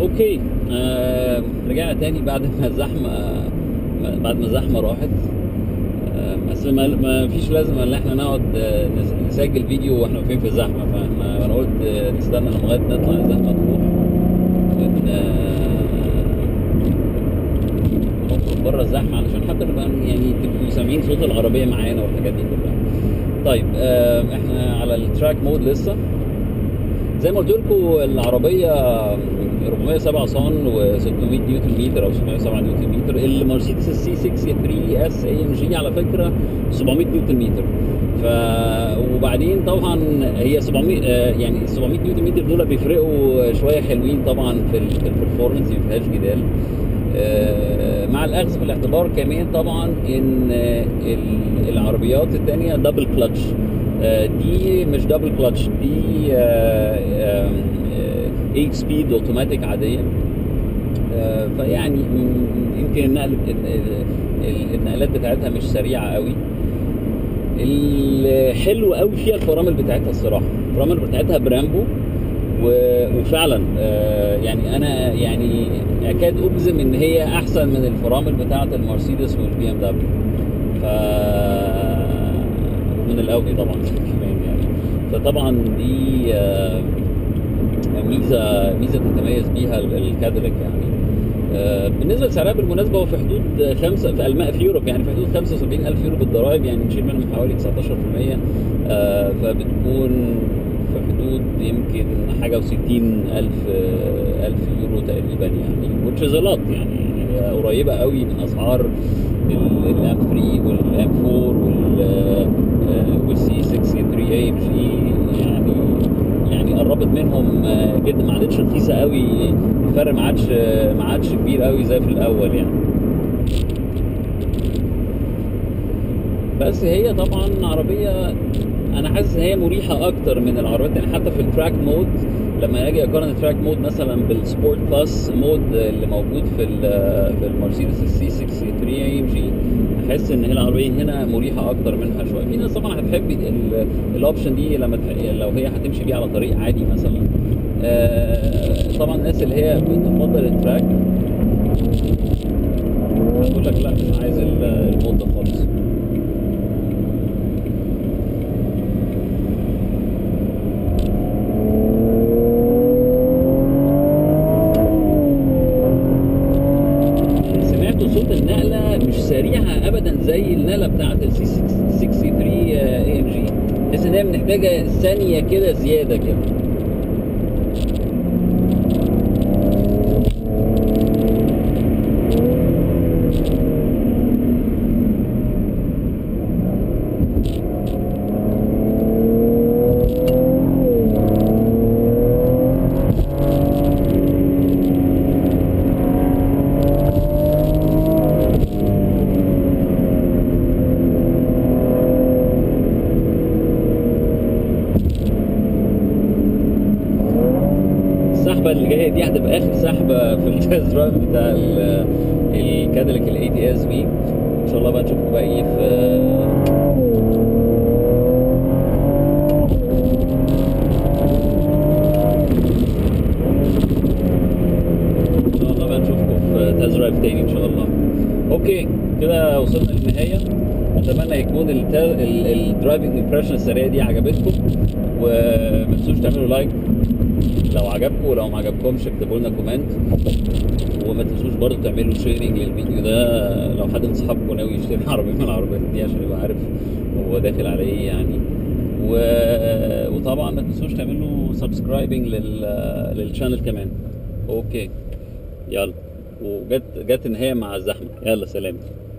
اوكي آه رجعنا تاني بعد ما الزحمه بعد ما الزحمه راحت آه، اصل ما, ما فيش لازمه ان احنا نقعد آه، نس- نسجل فيديو واحنا واقفين في الزحمه فاحنا انا قلت آه، نستنى لغايه نطلع الزحمه تروح ون نخرج بره الزحمه علشان حتى نبقى يعني تبقوا سامعين صوت العربيه معانا والحاجات دي كلها طيب آه، احنا على التراك مود لسه زي ما قلت لكم العربيه 407 صن و600 نيوتن متر او 607 نيوتن متر المرسيدس السي 6 3 اس اي ام جي على فكره 700 نيوتن متر ف وبعدين طبعا هي 700 آه، يعني 700 نيوتن متر دول بيفرقوا شويه حلوين طبعا في ال- في البرفورمانس ما فيهاش جدال آه، مع الاخذ في الاعتبار كمان طبعا ان آه، ال- العربيات الثانيه دبل كلتش دي مش دبل كلتش دي 8 سبيد اوتوماتيك عاديه آه، فيعني م- يمكن النقل ال- ال- النقلات بتاعتها مش سريعه قوي الحلو قوي فيها الفرامل بتاعتها الصراحه الفرامل بتاعتها برامبو و- وفعلا آه، يعني انا يعني اكاد اجزم ان هي احسن من الفرامل بتاعه المرسيدس والبي ام دبليو ف من الاودي طبعا كمان يعني فطبعا دي آه، ميزه ميزه تتميز بيها ال- الكاديلاك يعني آه، بالنسبه لسعرها بالمناسبه هو في حدود خمسه في الماء في يوروب يعني في حدود 75000 يورو بالضرائب يعني نشيل منهم حوالي 19% آه، فبتكون في حدود يمكن حاجه و60 الف آه، الف يورو تقريبا يعني which is a lot يعني هي قريبه قوي من اسعار الام 3 والام 4 وال والسي 6 3 اي ام جي يعني يعني قربت منهم آه، جدا ما عادتش رخيصه قوي الفرق ما عادش ما عادش كبير قوي زي في الاول يعني بس هي طبعا عربيه انا حاسس ان هي مريحه اكتر من العربيات يعني حتى في التراك مود لما اجي اقارن التراك مود مثلا بالسبورت باس مود اللي موجود في ال- في المرسيدس السي 6 3 اي ام جي احس ان هي العربيه هنا مريحه اكتر منها شويه في ناس طبعا هتحب ال- الاوبشن دي لما تح- لو هي هتمشي بيه على طريق عادي مثلا آه، طبعا الناس اللي هي بتفضل التراك هتقول لك لا مش عايز ال- المود ده خالص سمعتوا صوت النقله مش سريعه ابدا زي النقله بتاعت السي 63 اي ام جي تحس ان هي محتاجه ثانيه كده زياده كده السحبه اللي جايه دي هتبقى اخر سحبه في التست درايف بتاع ال- الكاديلاك الاي تي اس بي ان شاء الله بقى نشوفكم بقى ايه في ان شاء الله بقى نشوفكم في تست درايف تاني ان شاء الله اوكي كده وصلنا للنهايه اتمنى يكون الدرايفنج امبريشن السريعه دي عجبتكم وما تنسوش تعملوا لايك لو عجبكم ولو ما عجبكمش اكتبوا لنا كومنت وما تنسوش برضه تعملوا شيرنج للفيديو ده لو حد من صحابكم ناوي يشتري عربيه من العربيات دي عشان يبقى عارف هو داخل على ايه يعني و... وطبعا ما تنسوش تعملوا سبسكرايبنج لل... للشانل كمان اوكي يلا وجت جت النهايه مع الزحمه يلا سلام